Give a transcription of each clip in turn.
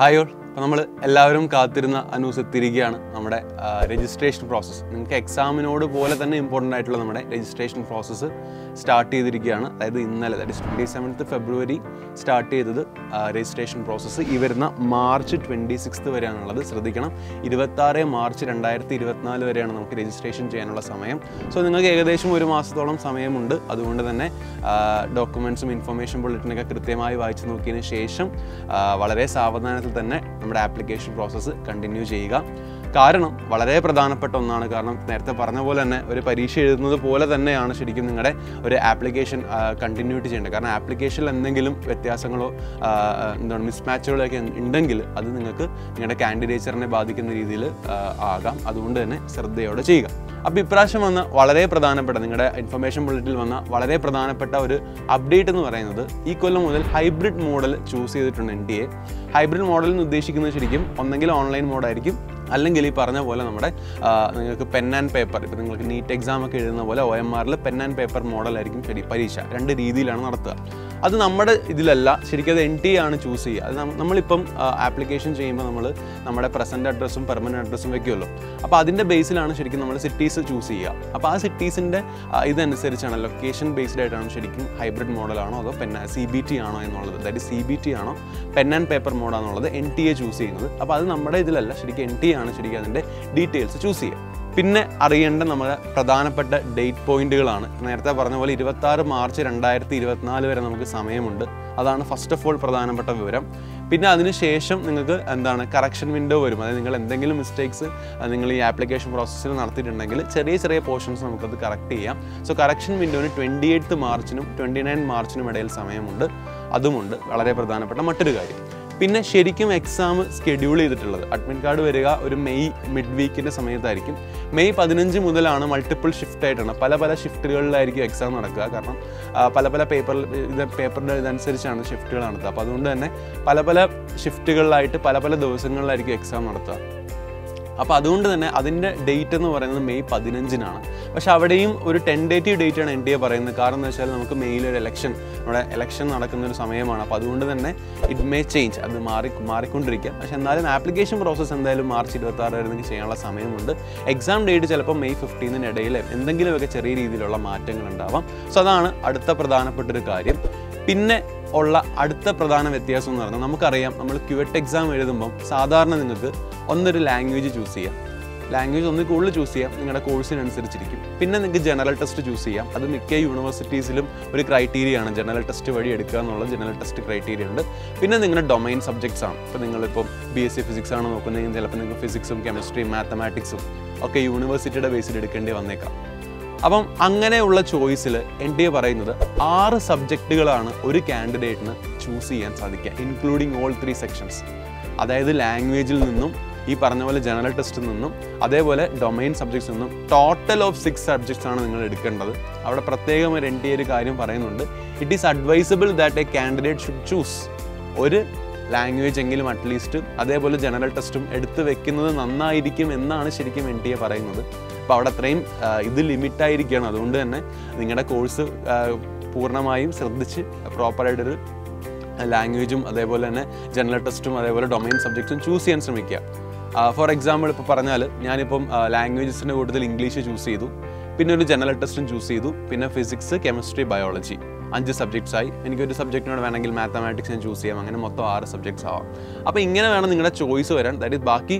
hi all അപ്പോൾ നമ്മൾ എല്ലാവരും കാത്തിരുന്ന അനൂസ് എത്തിയിരിക്കുകയാണ് നമ്മുടെ രജിസ്ട്രേഷൻ പ്രോസസ്സ് നിങ്ങൾക്ക് എക്സാമിനോട് പോലെ തന്നെ ഇമ്പോർട്ടൻ്റ് ആയിട്ടുള്ള നമ്മുടെ രജിസ്ട്രേഷൻ പ്രോസസ്സ് സ്റ്റാർട്ട് ചെയ്തിരിക്കുകയാണ് അതായത് ഇന്നലെ that is twenty seventh February start ചെയ്തത് രജിസ്ട്രേഷൻ പ്രോസസ്സ് ഈ വരുന്ന മാർച്ച് ട്വൻറ്റി സിക്സ്ത് വരെയാണുള്ളത് ശ്രദ്ധിക്കണം ഇരുപത്താറ് മാർച്ച് രണ്ടായിരത്തി ഇരുപത്തിനാല് വരെയാണ് നമുക്ക് രജിസ്ട്രേഷൻ ചെയ്യാനുള്ള സമയം സോ നിങ്ങൾക്ക് ഏകദേശം ഒരു മാസത്തോളം സമയമുണ്ട് അതുകൊണ്ട് തന്നെ ഡോക്യുമെൻസും ഇൻഫർമേഷൻ ബുള്ളറ്റിനൊക്കെ കൃത്യമായി വായിച്ചു നോക്കിയതിന് ശേഷം ആ, വളരെ സാവധാനത്തിൽ തന്നെ നമ്മുടെ ആപ്ലിക്കേഷൻ പ്രോസസ്സ് കണ്ടിന്യൂ ചെയ്യുക കാരണം വളരെ പ്രധാനപ്പെട്ട ഒന്നാണ് കാരണം നേരത്തെ പറഞ്ഞ പോലെ തന്നെ ഒരു പരീക്ഷ എഴുതുന്നത് പോലെ തന്നെയാണ് ശരിക്കും നിങ്ങളുടെ ഒരു ആപ്ലിക്കേഷൻ കണ്ടിന്യൂട്ടി ചെയ്യേണ്ടത് കാരണം ആപ്ലിക്കേഷനിൽ എന്തെങ്കിലും വ്യത്യാസങ്ങളോ ആ, എന്താണ് മിസ്മാച്ചുകളൊക്കെ ഉണ്ടെങ്കിൽ അത് നിങ്ങൾക്ക് നിങ്ങളുടെ കാൻഡിഡേച്ചറിനെ ബാധിക്കുന്ന രീതിയിൽ ആ, ആകാം അതുകൊണ്ട് തന്നെ ശ്രദ്ധയോടെ ചെയ്യുക അപ്പോൾ ഇപ്രാവശ്യം വന്ന വളരെ പ്രധാനപ്പെട്ട നിങ്ങളുടെ ഇൻഫർമേഷൻ ബുള്ളറ്റിൽ വന്ന വളരെ പ്രധാനപ്പെട്ട ഒരു അപ്ഡേറ്റ് എന്ന് പറയുന്നത് ഈ കൊല്ലം മുതൽ ഹൈബ്രിഡ് മോഡൽ ചൂസ് ചെയ്തിട്ടുണ്ട് N D A hybrid model എന്ന് ഉദ്ദേശിക്കുന്നത് ശരിക്കും ഒന്നെങ്കിൽ ഓൺലൈൻ മോഡായിരിക്കും അല്ലെങ്കിൽ ഈ പറഞ്ഞ പോലെ നമ്മുടെ ആ, നിങ്ങൾക്ക് പെൻ ആൻഡ് പേപ്പർ ഇപ്പോൾ നിങ്ങൾക്ക് നീറ്റ് എക്സാം ഒക്കെ എഴുതുന്ന പോലെ ഒ എം ആറിൽ പെൻ ആൻഡ് പേപ്പർ മോഡലായിരിക്കും ശരി പരീക്ഷ രണ്ട് രീതിയിലാണ് നടത്തുക അത് നമ്മുടെ ഇതിലല്ല ശരിക്കും അത് എൻ ടി ആണ് ചൂസ് ചെയ്യുക അത് നമ്മ- നമ്മളിപ്പം ആപ്ലിക്കേഷൻ ചെയ്യുമ്പോൾ നമ്മൾ നമ്മുടെ പ്രസൻറ്റ് അഡ്രസ്സും പെർമനൻറ്റ് അഡ്രസ്സും വെക്കുമല്ലോ അപ്പോൾ അതിൻ്റെ ബേസിലാണ് ശരിക്കും നമ്മൾ സിറ്റീസ് ചൂസ് ചെയ്യുക അപ്പോൾ ആ സിറ്റീസിൻ്റെ ഇതനുസരിച്ചാണ് ലൊക്കേഷൻ ബേസ്ഡ് ആയിട്ടാണ് ശരിക്കും ഹൈബ്രിഡ് മോഡലാണോ അതോ പെൻ സി ബി ടി ആണോ എന്നുള്ളത് അതായത് സി ബി ടി ആണോ പെൻ ആൻഡ് പേപ്പർ മോഡാണെന്നുള്ളത് എൻ ടി എ ചൂസ് ചെയ്യുന്നത് അപ്പോൾ അത് നമ്മുടെ ഇതിലല്ല ശരിക്കും എൻ ടി ആണ് ശരിക്കും അതിൻ്റെ ഡീറ്റെയിൽസ് ചൂസ് ചെയ്യുക പിന്നെ അറിയേണ്ട നമ്മുടെ പ്രധാനപ്പെട്ട ഡേറ്റ് പോയിന്റുകളാണ് നേരത്തെ പറഞ്ഞ പോലെ ഇരുപത്തി ആറ് മാർച്ച് രണ്ടായിരത്തി ഇരുപത്തിനാല് വരെ നമുക്ക് സമയമുണ്ട് അതാണ് ഫസ്റ്റ് ഓഫ് ഓൾ പ്രധാനപ്പെട്ട വിവരം പിന്നെ അതിനുശേഷം നിങ്ങൾക്ക് എന്താണ് കറക്ഷൻ വിൻഡോ വരും അതായത് നിങ്ങൾ എന്തെങ്കിലും മിസ്റ്റേക്സ് നിങ്ങൾ ഈ ആപ്ലിക്കേഷൻ പ്രോസസ്സിൽ നടത്തിയിട്ടുണ്ടെങ്കിൽ ചെറിയ ചെറിയ പോർഷൻസ് നമുക്കത് കറക്റ്റ് ചെയ്യാം സോ കറക്ഷൻ വിൻഡോന് ട്വൻറ്റി എയ്ത്ത് മാർച്ചിനും ട്വൻറ്റി നയൻ മാർച്ചിനും ഇടയിൽ സമയമുണ്ട് അതുമുണ്ട് വളരെ പ്രധാനപ്പെട്ട മറ്റൊരു കാര്യം പിന്നെ ശരിക്കും എക്സാം സ്കെഡ്യൂൾ ചെയ്തിട്ടുള്ളത് അഡ്മിറ്റ് കാർഡ് വരിക ഒരു മെയ് മിഡ് വീക്കിൻ്റെ സമയത്തായിരിക്കും മെയ് പതിനഞ്ച് മുതലാണ് മൾട്ടിപ്പിൾ ഷിഫ്റ്റ് ആയിട്ടാണ് പല പല ഷിഫ്റ്റുകളിലായിരിക്കും എക്സാം നടക്കുക കാരണം ആ, പല പല പേപ്പറിൽ ഇത് പേപ്പറിൻ്റെ ഇതനുസരിച്ചാണ് ഷിഫ്റ്റുകൾ നടത്തുക അപ്പോൾ അതുകൊണ്ട് തന്നെ പല പല ഷിഫ്റ്റുകളിലായിട്ട് പല പല ദിവസങ്ങളിലായിരിക്കും എക്സാം നടത്തുക അപ്പോൾ അതുകൊണ്ട് തന്നെ അതിൻ്റെ ഡേറ്റ് എന്ന് പറയുന്നത് മെയ് പതിനഞ്ചിനാണ് പക്ഷെ അവിടെയും ഒരു ടെൻഡേറ്റീവ് ഡേറ്റ് ആണ് എൻ ഡി എ പറയുന്നത് കാരണം എന്ന് വെച്ചാൽ നമുക്ക് മെയ്യിൽ ഒരു ഇലക്ഷൻ നമ്മുടെ ഇലക്ഷൻ നടക്കുന്ന ഒരു സമയമാണ് അപ്പോൾ അതുകൊണ്ട് തന്നെ ഇറ്റ് മേ ചേഞ്ച് അത് മാറി മാറിക്കൊണ്ടിരിക്കുക പക്ഷെ എന്നാലും ആപ്ലിക്കേഷൻ പ്രോസസ്സ് എന്തായാലും മാർച്ച് ഇരുപത്തി ആറ് വരെ നിങ്ങൾക്ക് ചെയ്യാനുള്ള സമയമുണ്ട് എക്സാം ഡേറ്റ് ചിലപ്പോൾ മെയ് ഫിഫ്റ്റീനിന് ഇടയിൽ എന്തെങ്കിലുമൊക്കെ ചെറിയ രീതിയിലുള്ള മാറ്റങ്ങൾ ഉണ്ടാവാം സോ അതാണ് അടുത്ത പ്രധാനപ്പെട്ട ഒരു കാര്യം പിന്നെ ഉള്ള അടുത്ത പ്രധാന വ്യത്യാസം എന്ന് പറഞ്ഞാൽ നമുക്കറിയാം നമ്മൾ ക്യുവറ്റ് എക്സാം എഴുതുമ്പം സാധാരണ നിങ്ങൾക്ക് ഒന്നൊരു ലാംഗ്വേജ് ചൂസ് ചെയ്യാം ലാംഗ്വേജ് ഒന്ന് കൂടുതൽ ചൂസ് ചെയ്യാം നിങ്ങളുടെ കോഴ്സിനനുസരിച്ചിരിക്കും പിന്നെ നിങ്ങൾക്ക് ജനറൽ ടെസ്റ്റ് ചൂസ് ചെയ്യാം അത് മിക്ക യൂണിവേഴ്സിറ്റീസിലും ഒരു ക്രൈറ്റീരിയ ആണ് ജനറൽ ടെസ്റ്റ് വഴി എടുക്കുക എന്നുള്ള ജനറൽ ടെസ്റ്റ് ക്രൈറ്റീരിയ ഉണ്ട് പിന്നെ നിങ്ങളുടെ ഡൊമൈൻ സബ്ജക്ട്സ് ആണ് ഇപ്പോൾ നിങ്ങളിപ്പം ബി എസ് സി ഫിസിക്സ് ആണ് നോക്കുന്നതെങ്കിൽ ചിലപ്പോൾ നിങ്ങൾക്ക് ഫിസിക്സും കെമിസ്ട്രിയും മാത്തമാറ്റിക്സും ഒക്കെ യൂണിവേഴ്സിറ്റിയുടെ ബേസിൽ എടുക്കേണ്ടി വന്നേക്കാം അപ്പം അങ്ങനെയുള്ള ചോയ്സിൽ എൻ ടി എ പറയുന്നത് ആറ് സബ്ജക്റ്റുകളാണ് ഒരു കാൻഡിഡേറ്റിന് ചൂസ് ചെയ്യാൻ സാധിക്കുക ഇൻക്ലൂഡിങ് ഓൾ ത്രീ സെക്ഷൻസ് അതായത് ലാംഗ്വേജിൽ നിന്നും ഈ പറഞ്ഞ പോലെ ജനറൽ ടെസ്റ്റിൽ നിന്നും അതേപോലെ ഡൊമൈൻ സബ്ജക്ട്സിൽ നിന്നും ടോട്ടൽ ഓഫ് സിക്സ് സബ്ജക്ട്സ് ആണ് നിങ്ങൾ എടുക്കേണ്ടത് അവിടെ പ്രത്യേകം ഒരു എൻ ടി ഒരു കാര്യം പറയുന്നുണ്ട് it is advisable that a candidate should choose ഒരു ലാംഗ്വേജ് എങ്കിലും അറ്റ്ലീസ്റ്റ് അതേപോലെ ജനറൽ ടെസ്റ്റും എടുത്ത് വെക്കുന്നത് നന്നായിരിക്കും എന്നാണ് ശരിക്കും എൻ ടി എ പറയുന്നത് അപ്പോൾ അവിടെ അത്രയും ആ, ഇത് ലിമിറ്റായിരിക്കുകയാണ് അതുകൊണ്ട് തന്നെ നിങ്ങളുടെ കോഴ്സ് പൂർണ്ണമായും ശ്രദ്ധിച്ച് പ്രോപ്പറായിട്ടൊരു ലാംഗ്വേജും അതേപോലെ തന്നെ ജനറൽ ടെസ്റ്റും അതേപോലെ ഡൊമൈൻ സബ്ജക്ട്സും ചൂസ് ചെയ്യാൻ ശ്രമിക്കുക ഫോർ എക്സാമ്പിൾ ഇപ്പോൾ പറഞ്ഞാൽ ഞാനിപ്പം ലാംഗ്വേജസിൻ്റെ കൂട്ടത്തിൽ ഇംഗ്ലീഷ് ചൂസ് ചെയ്തു പിന്നെ ഒരു ജനറൽ ടെസ്റ്റും ചൂസ് ചെയ്തു പിന്നെ ഫിസിക്സ് കെമിസ്ട്രി ബയോളജി അഞ്ച് സബ്ജക്ട്സ് ആയി എനിക്കൊരു സബ്ജക്റ്റിനോട് വേണമെങ്കിൽ മാത്തമാറ്റിക്സ് ഞാൻ ചൂസ് ചെയ്യാം അങ്ങനെ മൊത്തം ആറ് സബ്ജക്ട്സ് ആവാം അപ്പോൾ ഇങ്ങനെ വേണം നിങ്ങളുടെ ചോയ്സ് വരാൻ ദാറ്റ് ഇസ് ബാക്കി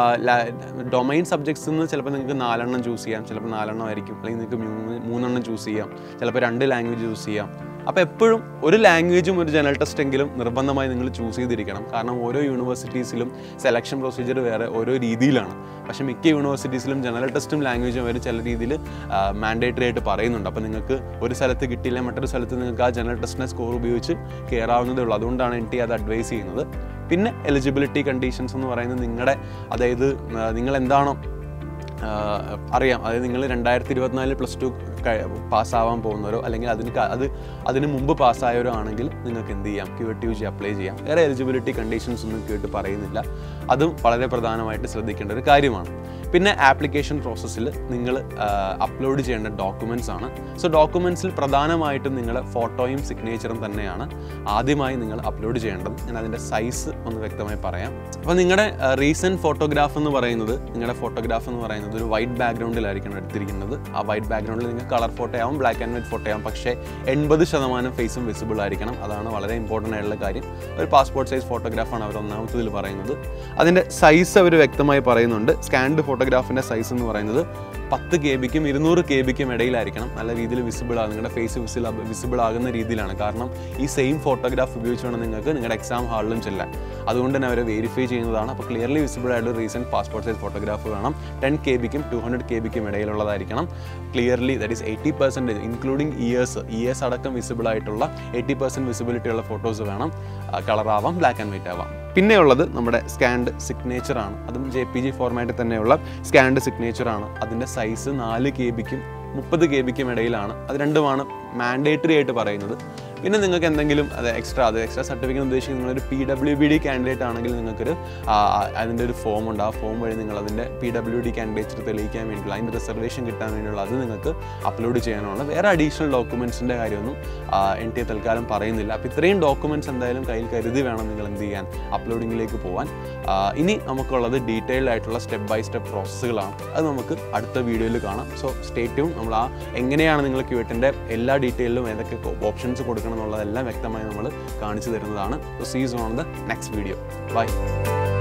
ഡൊമൈൻ സബ്ജക്ട്സ് നിന്ന് ചിലപ്പോൾ നിങ്ങൾക്ക് നാലെണ്ണം ചൂസ് ചെയ്യാം ചിലപ്പോൾ നാലെണ്ണം ആയിരിക്കും അല്ലെങ്കിൽ നിങ്ങൾക്ക് മൂന്ന് മൂന്നെണ്ണം ചൂസ് ചെയ്യാം ചിലപ്പോൾ രണ്ട് ലാംഗ്വേജ് ചൂസ് ചെയ്യാം അപ്പോൾ എപ്പോഴും ഒരു ലാംഗ്വേജും ഒരു ജനറൽ ടെസ്റ്റ് എങ്കിലും നിർബന്ധമായി നിങ്ങൾ ചൂസ് ചെയ്തിരിക്കണം കാരണം ഓരോ യൂണിവേഴ്സിറ്റീസിലും സെലക്ഷൻ പ്രൊസീജിയർ വേറെ ഓരോ രീതിയിലാണ് പക്ഷേ മിക്ക യൂണിവേഴ്സിറ്റീസിലും ജനറൽ ടെസ്റ്റും ലാംഗ്വേജും അവർ ചില രീതിയിൽ മാൻഡേറ്ററി ആയിട്ട് പറയുന്നുണ്ട് അപ്പോൾ നിങ്ങൾക്ക് ഒരു സ്ഥലത്ത് കിട്ടിയില്ല മറ്റൊരു സ്ഥലത്ത് നിങ്ങൾക്ക് ആ ജനറൽ ടെസ്റ്റിനെ സ്കോർ ഉപയോഗിച്ച് കയറാവുന്നതേ ഉള്ളൂ അതുകൊണ്ടാണ് എൻ ടി അത് അഡ്വൈസ് ചെയ്യുന്നത് പിന്നെ എലിജിബിലിറ്റി കണ്ടീഷൻസ് എന്ന് പറയുന്നത് നിങ്ങളുടെ അതായത് ആ, നിങ്ങൾ എന്താണോ ആഹ് അറിയാം അതായത് നിങ്ങൾ രണ്ടായിരത്തി ഇരുപത്തിനാലിൽ പ്ലസ് ടു പാസ്സാവാൻ പോകുന്നവരോ അല്ലെങ്കിൽ അതിന് ക- അത് അതിന് മുമ്പ് പാസ്സായവരോ ആണെങ്കിൽ നിങ്ങൾക്ക് എന്ത് ചെയ്യാം Q T U G apply ചെയ്യാം വേറെ എലിജിബിലിറ്റി കണ്ടീഷൻസ് ഒന്നും കേട്ട് പറയുന്നില്ല അതും വളരെ പ്രധാനമായിട്ട് ശ്രദ്ധിക്കേണ്ട ഒരു കാര്യമാണ് പിന്നെ ആപ്ലിക്കേഷൻ പ്രോസസ്സിൽ നിങ്ങൾ അപ്ലോഡ് ചെയ്യേണ്ട ഡോക്യുമെൻറ്റ്സ് ആണ് സോ ഡോക്യുമെൻറ്റ്സിൽ പ്രധാനമായിട്ടും നിങ്ങളുടെ ഫോട്ടോയും സിഗ്നേച്ചറും തന്നെയാണ് ആദ്യമായി നിങ്ങൾ അപ്ലോഡ് ചെയ്യേണ്ടത് ഞാൻ അതിൻ്റെ സൈസ് ഒന്ന് വ്യക്തമായി പറയാം അപ്പോൾ നിങ്ങളുടെ റീസെൻറ്റ് ഫോട്ടോഗ്രാഫ് എന്ന് പറയുന്നത് നിങ്ങളുടെ ഫോട്ടോഗ്രാഫ് എന്ന് പറയുന്നത് ഒരു വൈറ്റ് ബാക്ക്ഗ്രൗണ്ടിലായിരിക്കണം എടുത്തിരിക്കുന്നത് ആ വൈറ്റ് ബാക്ക്ഗ്രൗണ്ടിൽ നിങ്ങൾക്ക് കളർ ഫോട്ടോ ആവും ബ്ലാക്ക് ആൻഡ് വൈറ്റ് ഫോട്ടോ ആവും പക്ഷേ എൺപത് ശതമാനം ഫേസും വിസിബിൾ ആയിരിക്കണം അതാണ് വളരെ ഇമ്പോർട്ടൻ്റ് ആയിട്ടുള്ള കാര്യം ഒരു പാസ്പോർട്ട് സൈസ് ഫോട്ടോഗ്രാഫാണ് അവർ ഒന്നാമത്തതിൽ പറയുന്നത് അതിൻ്റെ സൈസ് അവർ വ്യക്തമായി പറയുന്നുണ്ട് സ്കാൻഡ് ഫോട്ടോഗ്രാഫിൻ്റെ സൈസ് എന്ന് പറയുന്നത് പത്ത് കെ ബിക്കും ഇരുന്നൂറ് കെ ബിക്കും ഇടയിലായിരിക്കണം നല്ല രീതിയിൽ വിസിബിൾ ആകും നിങ്ങളുടെ ഫേസ് വിസിൽ വിസിബിൾ ആകുന്ന രീതിയിലാണ് കാരണം ഈ സെയിം ഫോട്ടോഗ്രാഫ് ഉപയോഗിച്ച് വേണം നിങ്ങൾക്ക് നിങ്ങളുടെ എക്സാം ഹാളിലും ചെല്ലാൻ അതുകൊണ്ട് തന്നെ അവരെ വെരിഫൈ ചെയ്യുന്നതാണ് അപ്പോൾ ക്ലിയർലി വിസിബിൾ ആയിട്ടുള്ള റീസെൻറ്റ് പാസ്പോർട്ട് സൈസ് ഫോട്ടോഗ്രാഫ് വേണം ടെൻ കെ ബിക്കും ടു ഹൺഡ്രഡ് കെ ബിക്കും ഇടയിലുള്ളതായിരിക്കണം clearly that is eighty percentage including ears ears അടക്കം വിസിബിൾ ആയിട്ടുള്ള എയ്റ്റി പെർസെൻറ്റ് വിസിബിലിറ്റി ഉള്ള ഫോട്ടോസ് വേണം കളർ ആവാം ബ്ലാക്ക് ആൻഡ് വൈറ്റ് ആവാം പിന്നെ ഉള്ളത് നമ്മുടെ സ്കാൻഡ് സിഗ്നേച്ചർ ആണ് അതും ജെ പി ജി ഫോർമാറ്റിൽ തന്നെയുള്ള സ്കാൻഡ് സിഗ്നേച്ചർ ആണ് അതിൻ്റെ സൈസ് നാല് കെ ബിക്കും മുപ്പത് കെ ബിക്കും ഇടയിലാണ് അത് രണ്ടുമാണ് മാൻഡേറ്ററി ആയിട്ട് പറയുന്നത് പിന്നെ നിങ്ങൾക്ക് എന്തെങ്കിലും അത് എക്സ്ട്രാ അത് എക്സ്ട്രാ സർട്ടിഫിക്കറ്റ് ഉദ്ദേശിക്കുന്നത് നിങ്ങളൊരു P W B D candidate ആണെങ്കിൽ നിങ്ങൾക്കൊരു ആ, അതിൻ്റെ ഒരു ഫോം ഉണ്ട് ആ ഫോം വഴി നിങ്ങൾ അതിൻ്റെ പി ഡബ്ല്യു ഡി കാൻഡിഡേറ്റ് തെളിയിക്കാൻ വേണ്ടിയുള്ള അതിൻ്റെ റിസർവേഷൻ കിട്ടാൻ വേണ്ടിയുള്ള അത് നിങ്ങൾക്ക് അപ്ലോഡ് ചെയ്യാനുള്ള വേറെ അഡീഷണൽ ഡോക്യുമെൻസിൻ്റെ കാര്യമൊന്നും എൻ ടി എ തൽക്കാലം പറയുന്നില്ല അപ്പോൾ ഇത്രയും ഡോക്യുമെൻറ്റ്സ് എന്തായാലും കയ്യിൽ കരുതി വേണം നിങ്ങൾ എന്ത് ചെയ്യാൻ അപ്ലോഡിങ്ങിലേക്ക് പോകാൻ ആ, ഇനി നമുക്കുള്ളത് ഡീറ്റെയിൽഡ് ആയിട്ടുള്ള സ്റ്റെപ്പ് ബൈ സ്റ്റെപ്പ് പ്രോസസ്സുകളാണ് അത് നമുക്ക് അടുത്ത വീഡിയോയിൽ കാണാം സോ സ്റ്റേറ്റും നമ്മൾ ആ എങ്ങനെയാണ് നിങ്ങൾ ക്യൂട്ടിൻ്റെ എല്ലാ ഡീറ്റെയിലും ഏതൊക്കെ ഓപ്ഷൻസ് കൊടുക്കണം എന്നുള്ളതെല്ലാം വ്യക്തമായി നമ്മൾ കാണിച്ചു തരുന്നതാണ് so see us on the next video by